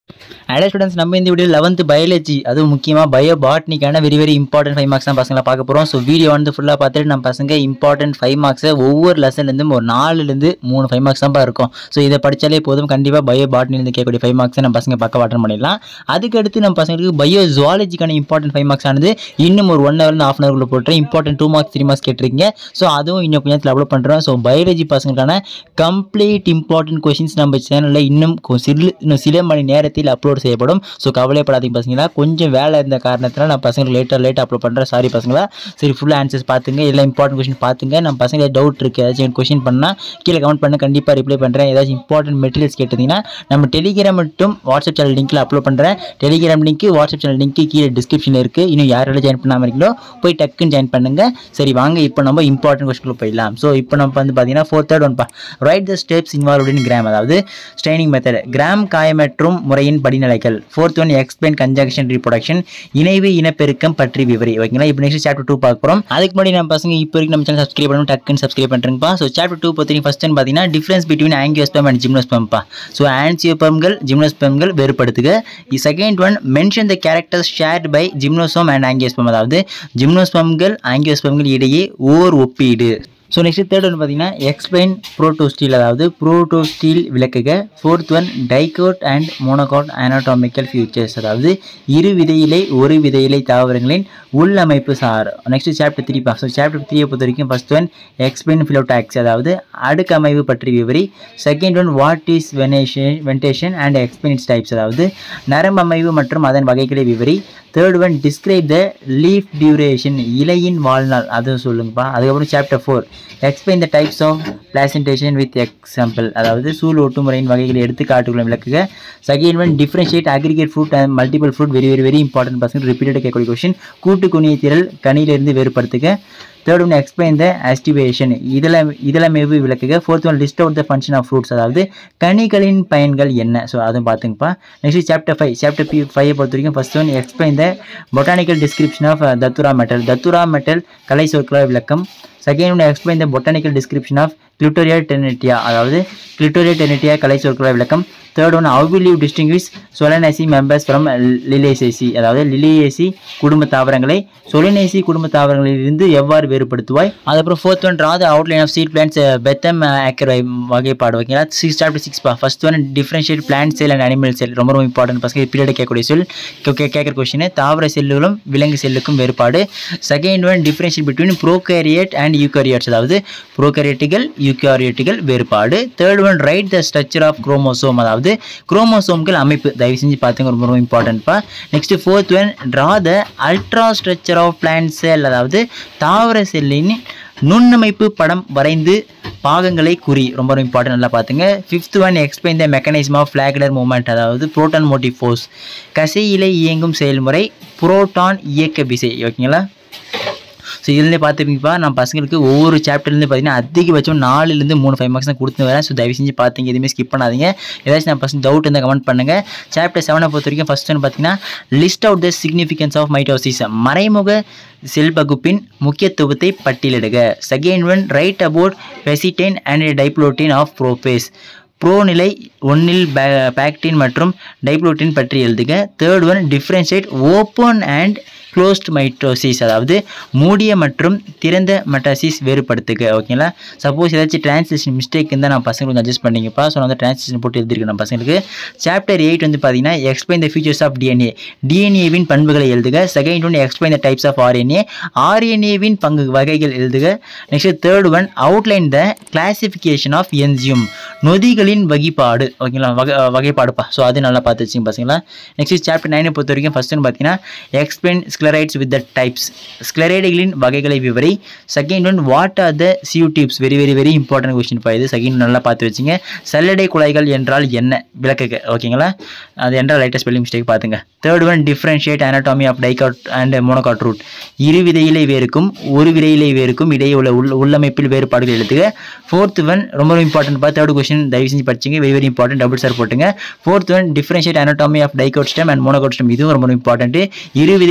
அடே ஸ்டூடெண்ட்ஸ் நம்ம இந்த வீடியோ லெவன்த் பயாலஜி அதுவும் முக்கியமாக பயோ பாட்னிக்கான very very important five marks தான் பசங்களை பார்க்க போகிறோம் ஸோ வீடியோ வந்து ஃபுல்லாக பார்த்துட்டு நம்ம பசங்க இம்பார்ட்டன்ட் ஃபைவ் மார்க்ஸை ஒவ்வொரு லெசன்லேருந்து ஒரு நாலுலேருந்து மூணு ஃபைவ் மார்க்ஸ் தான் இருக்கும் ஸோ இதை படித்தாலே போதும் கண்டிப்பாக பயோ பாட்னிலேருந்து கேட்கக்கூடிய ஃபைவ் மார்க்ஸை நம்ம பசங்க பக்கம் வாட்டன் பண்ணிடலாம் அதுக்கடுத்து நம்ம பசங்களுக்கு பயோ ஜுவாலஜிக்கான இம்பார்ட்டன்ட் ஃபைவ் மார்க்ஸ் ஆனது இன்னும் ஒரு ஒன் ஹவர் ஆஃப் அன் ஹவரில் போட்டுறேன் important two marks three marks கேட்டிருக்கீங்க ஸோ அதுவும் இன்னும் கொஞ்சம் நேரத்தில் அப்லோட் பண்ணுறோம் ஸோ பயாலஜி பசங்களுக்கான கம்ப்ளீட் இம்பார்ட்டன்ட் கொஷின்ஸ் நம்ம சேனலில் இன்னும் கொ- சிறு இன்னும் சில மணி நேரத்தில் அப்லோட் செய்யப்படும் ஸோ கவலைப்படாதீங்க பசங்களா கொஞ்சம் வேலை இருந்த காரணத்தினால நான் பசங்களுக்கு லேட்டாக லேட்டாக அப்லோட் பண்ணுறேன் சாரி பசங்களா சரி ஃபுல் ஆன்சர்ஸ் பார்த்துங்க எல்லாம் இம்பார்ட்டன்ட் கொஷின் பார்த்துங்க நம்ம பசங்க டவுட் இருக்குது ஏதாச்சும் கொஷின் பண்ணால் கீழே கமெண்ட் பண்ண கண்டிப்பாக ரிப்ளை பண்ணுறேன் ஏதாச்சும் இம்பார்ட்டன்ட் மெட்டீரியல்ஸ் கேட்டிருந்தீங்கன்னா நம்ம டெலிகிராம் மட்டும் வாட்ஸ்அப் சேனல் லிங்க்கில் அப்லோட் பண்ணுறேன் Telegram link WhatsApp channel link கீழே டிஸ்கிரிப்ஷனில் இருக்குது இன்னும் யாரெல்லாம் ஜாயின் பண்ணாமல் இருக்கீங்களோ போய் டக்குன்னு ஜாயின் பண்ணுங்க சரி வாங்க இப்போ நம்ம இம்பார்ட்டன்ட் கொஸ்டினுக்கு போயிடலாம் ஸோ இப்போ நம்ம வந்து பார்த்தீங்கன்னா ஃபோர் தேர்ட் ஒன் பா right the steps involve in gram அதாவது ஸ்ட்ரைனிங் மெத்தட் கிராம் காயமற்றும் முறையின் படிநிலைகள் fourth one explain conjunction reproduction இணைவு இனப்பெருக்கம் பற்றி விவரி ஓகேங்களா இப்போ நெக்ஸ்ட் சாப்டர் டூ பார்க்க போகிறோம் அதுக்கு முன்னாடி நம்ம பசங்க இப்போ வரைக்கும் நம்ம சேனல் சப்ஸ்கிரைப் பண்ணணும் டக்குன்னு சப்ஸ்கிரைப் பண்ணுறேங்கப்பா ஸோ சாப்டர் டூ பார்த்தீங்கன்னா ஃபஸ்ட் பார்த்தீங்கன்னா டிஃப்ரென்ஸ் பிட்வீன் ஆங்கியோஸ்பம் அண்ட் ஜிம்னோஸ்பம்பா ஸோ ஆன்சியோபம்கள் ஜிம்னோஸ்பம்கள் வேறுபடுத்துக second one mention the characters shared by gymnosperm and angiosperm அதாவது ஜிம்னோஸ்பம்கள் ஆங்கியோஸ்பம்கள் இடையே ஓர் ஒப்பீடு ஸோ நெக்ஸ்ட் தேர்ட் ஒன் பார்த்தீங்கன்னா எக்ஸ்பிளைன் ப்ரோட்டோஸ்டீல் அதாவது ப்ரோட்டோஸ்டீல் விளக்குக fourth one dicot and monocot anatomical futures அதாவது இரு விதையிலை ஒரு விதையிலை தாவரங்களின் உள்ளமைப்பு சார் next chapter three so chapter த்ரீயை பொறுத்த வரைக்கும் ஃபர்ஸ்ட் ஒன் எக்ஸ்பிளைன் ஃபிலோடாக்ஸ் அதாவது அடுக்கமைவு பற்றி விவரி second one what is venation venation and explains types அதாவது நரம்பமைவு மற்றும் அதன் வகைகளை விவரி third one describe the leaf duration இலையின் வாழ்நாள் அதுவும் சொல்லுங்கப்பா அதுக்கப்புறம் chapter four explain the types of placentation with example அதாவது சூழ் ஒட்டுமுறையின் வகைகளை எடுத்துக்காட்டுகளை விளக்குக second one differentiate aggregate fruit and multiple fruit very very very important person repeated கேட்கக்கூடிய கொஷின் கூட்டு குனிய திரள் கனியிலிருந்து வேறுபடுத்துக தேர்ட் ஒன் எக்ஸ்பிளைன் த ஆஸ்டிவேஷன் இதழ இதழமைவு விளக்குக fourth one list out the function of fruits அதாவது கனிகளின் பயன்கள் என்ன ஸோ அதுவும் பார்த்துங்கப்பா next chapter five chapter B five பொறுத்த வரைக்கும் first one explain the botanical description of datura metel datura metel கலை சொற்களாக விளக்கம் second one explain the botanical description of clitoria ternatea அதாவது கிளிட்டோரியா டெனட்டியா கலை சொற்களாக விளக்கம் third one how will you distinguish solanaceae members from liliaceae அதாவது லிலியேசி குடும்ப தாவரங்களை சொலினேசி குடும்ப தாவரங்களிலிருந்து எவ்வாறு வேறுபடுத்துவாய் அதுக்கப்புறம் ஃபோர்த் ஒன் ராத outline of seed plants Bentham Hooker வகைப்பாடு ஓகேங்களா சிக்ஸ் சாப்டர் சிக்ஸ் பா first one differentiate plant cell and animal cell ரொம்ப ரொம்ப இம்பார்ட்டன்ட் பசங்க பீரியட் கேட்கக்கூடிய சொல் கேட்குற கொஸ்டின் தாவர செல்லுகளும் விலங்கு செல்லுக்கும் வேறுபாடு second one differentiate between prokaryote and eukaryotes அதாவது ப்ரோகேரியட்டுகள் யூகாரியட்டுகள் வேறுபாடு third one write the structure of chromosome அதாவது குரோமோசோம்கள் அமைப்பு தயவு செஞ்சு பார்த்துங்க ரொம்ப ரொம்ப இம்பார்ட்டன்ட்ப்பா next fourth one draw the ultra structure of plant cell அதாவது தாவர செல்லின் நுண்ணமைப்பு படம் வரைந்து பாகங்களை குறி ரொம்ப ரொம்ப இம்பார்ட்டன்ட் நல்லா பார்த்துங்க fifth one explain the mechanism of flagellar movement அதாவது புரோட்டான் மோட்டிவ் ஃபோர்ஸ் கசையிலே இயங்கும் செயல்முறை புரோட்டான் இயக்க விசை ஓகேங்களா ஸோ இதுலேருந்து பார்த்துப்பீங்கப்பா நான் பசங்களுக்கு ஒவ்வொரு சாப்டர்லேருந்து பார்த்தீங்கன்னா அதிகபட்சம் நாலுலேருந்து மூணு ஃபைவ் மார்க்ஸ் தான் கொடுத்து வரேன் ஸோ தயவு செஞ்சு பார்த்தீங்க எதுவுமே ஸ்கிப் பண்ணாதீங்க ஏதாச்சும் நான் பசங்க டவுட் இருந்தால் கமெண்ட் பண்ணுங்கள் சாப்டர் செவனை பொறுத்த வரைக்கும் ஃபஸ்ட் ஒன்று பார்த்தீங்கன்னா list out the significance of mitosis மறைமுக செல் பகுப்பின் முக்கியத்துவத்தை பட்டியலிடுக second one write about pachytene and diplotene of prophase pro நிலை ஒன்னில் பேக்டின் மற்றும் டைப்ளோட்டின் பற்றி எழுதுக third one differentiate open and closed mitosis அதாவது மூடிய மற்றும் திறந்த மெட்டாசிஸ் வேறுபடுத்துக ஓகேங்களா சப்போஸ் ஏதாச்சும் டிரான்ஸ்லேஷன் மிஸ்டேக் இருந்தால் நான் பசங்க கொஞ்சம் அட்ஜஸ்ட் பண்ணிங்கப்பா ஸோ நான் வந்து டிரான்ஸ்லேஷன் போட்டு எழுதிருக்கேன் நம்ம பசங்களுக்கு சாப்டர் எயிட் வந்து பார்த்தீங்கன்னா explain the features of DNA டிஎன்ஏவின் பண்புகளை எழுதுக second one explain the types of RNA ஆர்என்ஏவின் பங்கு வகைகள் எழுதுக next third one outline the classification of enzyme நொதிகளின் வகைப்பாடு ஓகேங்களா வகை வகைப்பாடுப்பா ஸோ அது நல்லா பார்த்து வச்சுங்க பசங்களா நெக்ஸ்ட் சாப்டர் நைனை பொறுத்த வரைக்கும் ஃபர்ஸ்ட் பார்த்தீங்கன்னா explain sclereids with the types ஸ்க்ளரைடுகளின் வகைகளை விவரி second one what are the sieve tubes very very very important question பா இது செகண்ட் நல்லா பார்த்து வச்சுங்க சல்லடை குழாய்கள் என்றால் என்ன விளக்குக ஓகேங்களா அது என்றால் லைட்டஸ்ட் ஸ்பெல்லிங் மிஸ்டேக் பார்த்துங்க third one differentiate anatomy of dicot and monocot root இரு விதையிலை வேருக்கும் ஒரு விதையிலை வேருக்கும் இடையே உள்ள உள் உள்ளமைப்பில் வேறுபாடுகள் எழுதுக ஃபோர்த் ஒன் ரொம்ப இம்பார்ட்டன்ட் பா தேர்ட் கொஸ்டின் தயவு செஞ்சு படிச்சிங்க very very important double star போட்டுங்க fourth one differentiate anatomy of dicot stem and monocot stem இதுவும் ரொம்ப இம்பார்ட்டன்ட் இரு விதையிலை தண்டிய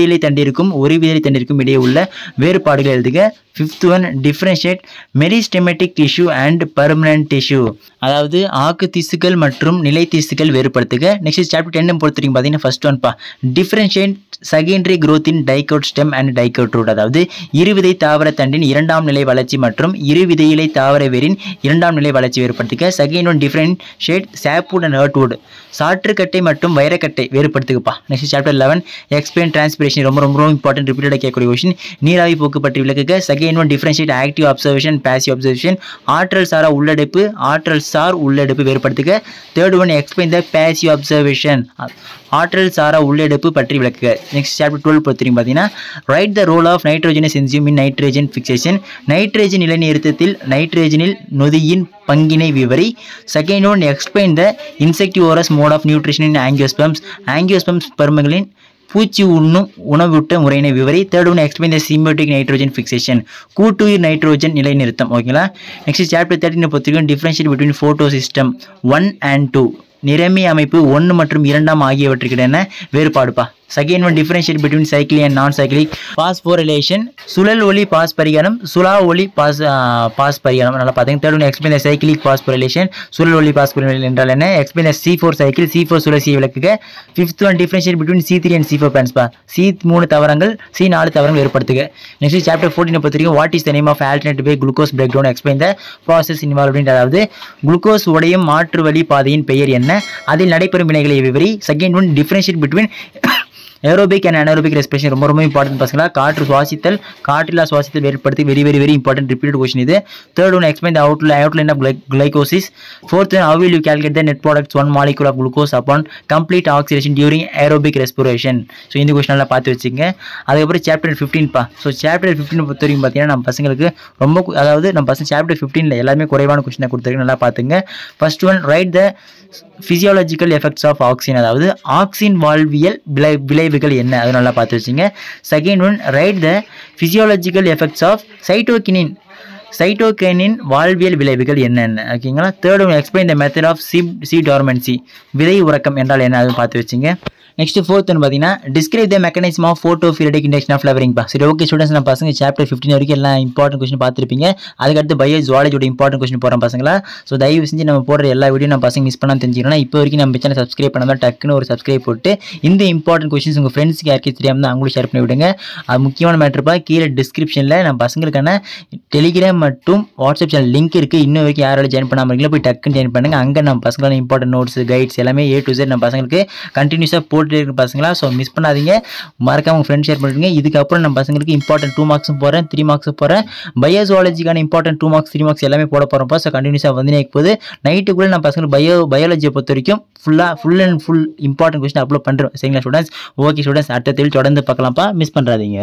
தண்ணீருக்கும் ஒரு விதை தண்ணீருக்கும் இடையே உள்ள வேறுபாடுகள் எழுதுக fifth one differentiate meristematic tissue and permanent tissue அதாவது ஆக்கு திசுக்கள் மற்றும் நிலை திசுக்கள் வேறுபடுத்துக நெக்ஸ்ட் சாப்டர் டென்னு பொறுத்தவரைக்கும் பார்த்தீங்கன்னா ஃபர்ஸ்ட் ஒன் பா differentiate secondary growth in dicot stem and dicot root அதாவது இருவிதை தாவர தண்டின் இரண்டாம் நிலை வளர்ச்சி மற்றும் இருவிதை இலை தாவர வேரின் இரண்டாம் நிலை வளர்ச்சி வேறுபடுத்துக second one differentiate sapwood and heartwood சாற்றுக்கட்டை மற்றும் வைரக்கட்டை வேறுபடுத்துகப்பா next chapter eleven explain transpiration ரொம்ப ரொம்ப இம்பார்ட்டன்ட் ரிப்பீட்டடாக கேட்கக்கூடிய கொஷின் நீராவி போக்கு பற்றி விளக்குக second one differentiate active observation passive observation ஆற்றல் சாரா உள்ளெடுப்பு ஆற்றல் சார் உள்ளெடுப்பு வேறுபடுத்துக third one explain the passive observation ஆற்றல் சாரா உள்ளெடுப்பு பற்றி விளக்குக நெக்ஸ்ட் சாப்டர் டுவெல் பொறுத்தவரைக்கும் பார்த்தீங்கன்னா write the role of nitrogenase enzyme in nitrogen fixation nitrogen நிலைநிறுத்தத்தில் நைட்ரஜனில் நொதியின் பங்கினை விவரி second one explain the insectivorous mode of nutrition in angiosperms angiosperms பருமங்களின் பூச்சி உண்ணும் உணவூட்ட முறையினை விவரி third one explain the symbiotic nitrogen fixation கூட்டுயிர் நைட்ரோஜன் நிலைநிறுத்தம் ஓகேங்களா நெக்ஸ்ட் சாப்டர் தேர்ட்டின் பொறுத்தவரைக்கும் differentiate between photosystem one and two நிறமி அமைப்பு ஒன்று மற்றும் இரண்டாம் ஆகியவற்றுக்கிடையான வேறுபாடுப்பா second one differentiate between cyclic and non cyclic phosphorylation சுழல் ஒளி பாஸ் பரிகாரம் சுலா ஒளி பாஸ் பாஸ் பரிகாரம் நல்லா பார்த்தீங்க third one explain cyclic phosphorylation சுழல் ஒளி பாஸ்போரிலேஷன் என்றால் என்ன explain C four cycle C four சுழற்சியை விளக்குக fifth one differentiate between C three and C four பேன்ஸ்பா சி மூணு தவறங்கள் சி நாலு தவறங்கள் ஏற்படுத்துக நெக்ஸ்ட் சாப்டர் ஃபோர்டீன் பொறுத்த வரைக்கும் what is the name of alternate way glucose break down explain the process involve அதாவது குளுக்கோஸ் உடையும் மாற்று வழி பாதையின் பெயர் என்ன அதில் நடைபெறும் வினைகளை விவரி second one differentiate between aerobic and anaerobic respiration ரொம்ப ரொம்ப இம்பார்ட்டன்ட் பசங்களா காற்று சுவாசித்தல் காற்றில்லா சுவாசித்தல் வேறுபடுத்தி very very very important repeated question இது third one explain the outline outline of glycosis fourth one how will you calculate the net products one molecule of glucose upon complete oxidation during aerobic respiration so இந்த question நல்லா பார்த்து வச்சுங்க அதுக்கப்புறம் chapter fifteen பா so chapter fifteen பொறுத்த வரைக்கும் பார்த்தீங்கன்னா நம்ம பசங்களுக்கு ரொம்ப கு- அதாவது நம்ம பசங்க சாப்டர் ஃபிஃப்டீனில் எல்லாமே குறைவான கொஸ்டினை கொடுத்துருக்கு நல்லா பார்த்துங்க first one write the physiological effects of auxin அதாவது ஆக்சின் வாழ்வியல் விளை விளைவுகள் என்ன அது நல்லா பார்த்து வச்சுங்க second one write the physiological effects of cytokinin cytokinin வாழ்வியல் விளைவுகள் என்னென்ன ஓகேங்களா third one explain the method of சி சி டார்மென்சி விதை உறக்கம் என்றால் என்ன அது பார்த்து வச்சுங்க நெக்ஸ்ட் ஃபோர்த் ஒன்று பார்த்தீங்கன்னா describe the mechanism of photoperiodic induction of flowering பா சரி ஓகே ஸ்டூடெண்ட்ஸ் நம்ம பசங்க சாப்டர் ஃபிஃப்டின் வரைக்கும் எல்லாம் இம்பார்ட்டன்ட் கொஸ்டின் பார்த்துருப்பீங்க அதுக்கடுத்து பயோ ஜுவாலஜியோட இம்பார்ட்டன்ட் கொஸ்டின் போகிறோம் பசங்களா ஸோ தயவு செஞ்சு நம்ம போடுற எல்லா வீடியோ நம்ம பசங்க மிஸ் பண்ணாம தெரிஞ்சுக்கணும் இப்போ வரைக்கும் நம்ம சேனல் சப்ஸ்கிரைப் பண்ணாமல் டக்குன்னு ஒரு சப்ஸ்கிரைப் போட்டு இந்த இம்பார்ட்டன்ட் கொஸ்டின்ஸ் உங்கள் ஃப்ரெண்ட்ஸ்க்கு யாருக்கும் தெரியாமல் அவங்களும் ஷேர் பண்ணி விடுங்க அது முக்கியமான மேட்ருப்பா கீழே டிஸ்கிரிப்ஷனில் நம்ம பசங்களுக்கான டெலிகிராம் மற்றும் வாட்ஸ்அப் சேனல் லிங்க் இருக்குது இன்னும் வரைக்கும் யாரால ஜாயின் பண்ணாமல் இருக்கீங்களோ போய் டக்குன்னு ஜாயின் பண்ணுங்க அங்கே நம்ம பசங்களான இம்பார்ட்டன்ட் நோட்ஸ் கைட்ஸ் எல்லாமே ஏ டு Z நம்ம பசங்களுக்கு கண்டினியூஸாக போட்டு இருக்கிற பசங்களா ஸோ மிஸ் பண்ணாதீங்க மறக்காம உங்கள் ஃப்ரெண்ட் ஷேர் பண்ணுறீங்க இதுக்கப்புறம் நம்ம பசங்களுக்கு இம்பார்ட்டன்ட் டூ மார்க்ஸும் போகிறேன் த்ரீ மார்க்ஸும் போகிறேன் பயோசுவாலஜிக்கான important two marks three marks எல்லாமே போட போகிறப்போ ஸோ கண்டினியூஸாக வந்து போது நைட்டுக்குள்ளே நம்ம பசங்களுக்கு பயோ பயாலஜியை பொறுத்த வரைக்கும் ஃபுல்லாக full and full important question upload பண்ணுறோம் சரிங்களா ஸ்டூடெண்ட்ஸ் ஓகே ஸ்டூடெண்ட்ஸ் அடுத்த தொடர்ந்து பார்க்கலாம்ப்பா மிஸ் பண்ணுறாதீங்க